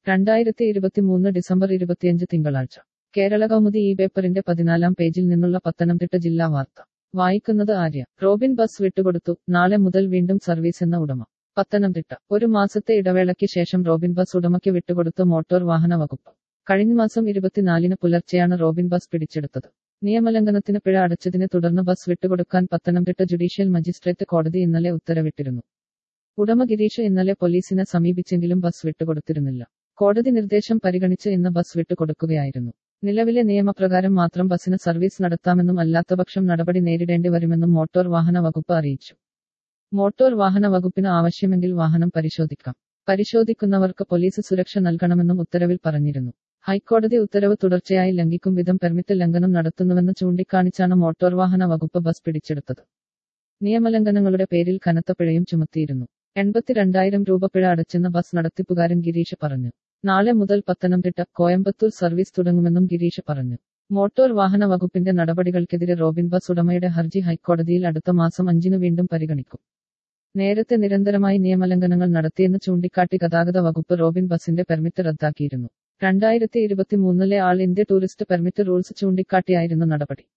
രണ്ടായിരത്തി ഇരുപത്തിമൂന്ന് ഡിസംബർ ഇരുപത്തിയഞ്ച് തിങ്കളാഴ്ച കേരള കൗമുദി ഈ പേപ്പറിന്റെ പതിനാലാം പേജിൽ നിന്നുള്ള പത്തനംതിട്ട ജില്ലാ വാർത്ത വായിക്കുന്നത് ആര്യ റോബിൻ ബസ് വിട്ടുകൊടുത്തു നാളെ മുതൽ വീണ്ടും സർവീസ് എന്ന ഉടമ പത്തനംതിട്ട ഒരു മാസത്തെ ഇടവേളയ്ക്ക് ശേഷം റോബിൻ ബസ് ഉടമയ്ക്ക് വിട്ടുകൊടുത്തു മോട്ടോർ വാഹന വകുപ്പ് കഴിഞ്ഞ മാസം ഇരുപത്തിനാലിന് പുലർച്ചെയാണ് റോബിൻ ബസ് പിടിച്ചെടുത്തത് നിയമലംഘനത്തിന് പിഴ അടച്ചതിനെ തുടർന്ന് ബസ് വിട്ടുകൊടുക്കാൻ പത്തനംതിട്ട ജുഡീഷ്യൽ മജിസ്ട്രേറ്റ് കോടതി ഇന്നലെ ഉത്തരവിട്ടിരുന്നു ഉടമ ഗിരീഷ് ഇന്നലെ പോലീസിനെ സമീപിച്ചെങ്കിലും ബസ് വിട്ടുകൊടുത്തിരുന്നില്ല കോടതി നിർദ്ദേശം പരിഗണിച്ച് ഇന്ന് ബസ് വിട്ടുകൊടുക്കുകയായിരുന്നു നിലവിലെ നിയമപ്രകാരം മാത്രം ബസിന് സർവീസ് നടത്താമെന്നും അല്ലാത്തപക്ഷം നടപടി നേരിടേണ്ടി വരുമെന്നും മോട്ടോർ വാഹന വകുപ്പ് അറിയിച്ചു മോട്ടോർ വാഹന വകുപ്പിന് ആവശ്യമെങ്കിൽ വാഹനം പരിശോധിക്കാം പരിശോധിക്കുന്നവർക്ക് പോലീസ് സുരക്ഷ നൽകണമെന്നും ഉത്തരവിൽ പറഞ്ഞിരുന്നു ഹൈക്കോടതി ഉത്തരവ് തുടർച്ചയായി ലംഘിക്കും വിധം പെർമിറ്റ് ലംഘനം നടത്തുന്നുവെന്ന് ചൂണ്ടിക്കാണിച്ചാണ് മോട്ടോർ വാഹന വകുപ്പ് ബസ് പിടിച്ചെടുത്തത് നിയമലംഘനങ്ങളുടെ പേരിൽ കനത്ത പിഴയും ചുമത്തിയിരുന്നു എൺപത്തിരണ്ടായിരം രൂപ പിഴ അടച്ചെന്ന് ബസ് നടത്തിപ്പുകാരൻ ഗിരീഷ് പറഞ്ഞു നാളെ മുതൽ പത്തനംതിട്ട കോയമ്പത്തൂർ സർവീസ് തുടങ്ങുമെന്നും ഗിരീഷ് പറഞ്ഞു മോട്ടോർ വാഹന വകുപ്പിന്റെ നടപടികൾക്കെതിരെ റോബിൻ ബസ് ഉടമയുടെ ഹർജി ഹൈക്കോടതിയിൽ അടുത്ത മാസം അഞ്ചിന് വീണ്ടും പരിഗണിക്കും നേരത്തെ നിരന്തരമായി നിയമലംഘനങ്ങൾ നടത്തിയെന്ന് ചൂണ്ടിക്കാട്ടി ഗതാഗത വകുപ്പ് റോബിൻ ബസിന്റെ പെർമിറ്റ് റദ്ദാക്കിയിരുന്നു രണ്ടായിരത്തി ഇരുപത്തിമൂന്നിലെ all India tourist permit rules ചൂണ്ടിക്കാട്ടിയായിരുന്നു നടപടി